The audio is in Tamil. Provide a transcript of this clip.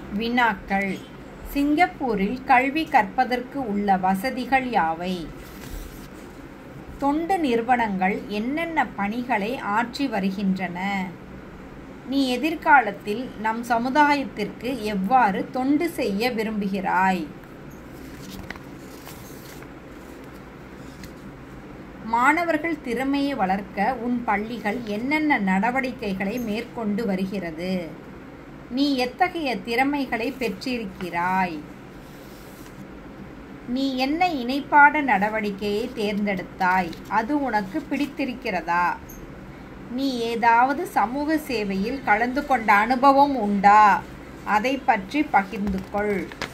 வினாக்கள் சிங்கப்பூரில் கல்வி கற்பதற்கு உள்ள வசதிகள் யாவை தொண்டு நிறுவனங்கள் என்னென்ன பணிகளை ஆற்றி வருகின்றன நீ எதிர்காலத்தில் நம் சமுதாயத்திற்கு எவ்வாறு தொண்டு செய்ய விரும்புகிறாய் மாணவர்கள் திறமையை வளர்க்க உன் பள்ளிகள் என்னென்ன நடவடிக்கைகளை மேற்கொண்டு வருகிறது நீ எத்தகைய திறமைகளை பெற்றிருக்கிறாய் நீ என்ன இணைப்பாட நடவடிக்கையை தேர்ந்தெடுத்தாய் அது உனக்கு பிடித்திருக்கிறதா நீ ஏதாவது சமூக சேவையில் கலந்து கொண்ட அனுபவம் உண்டா அதை பற்றி பகிர்ந்து கொள்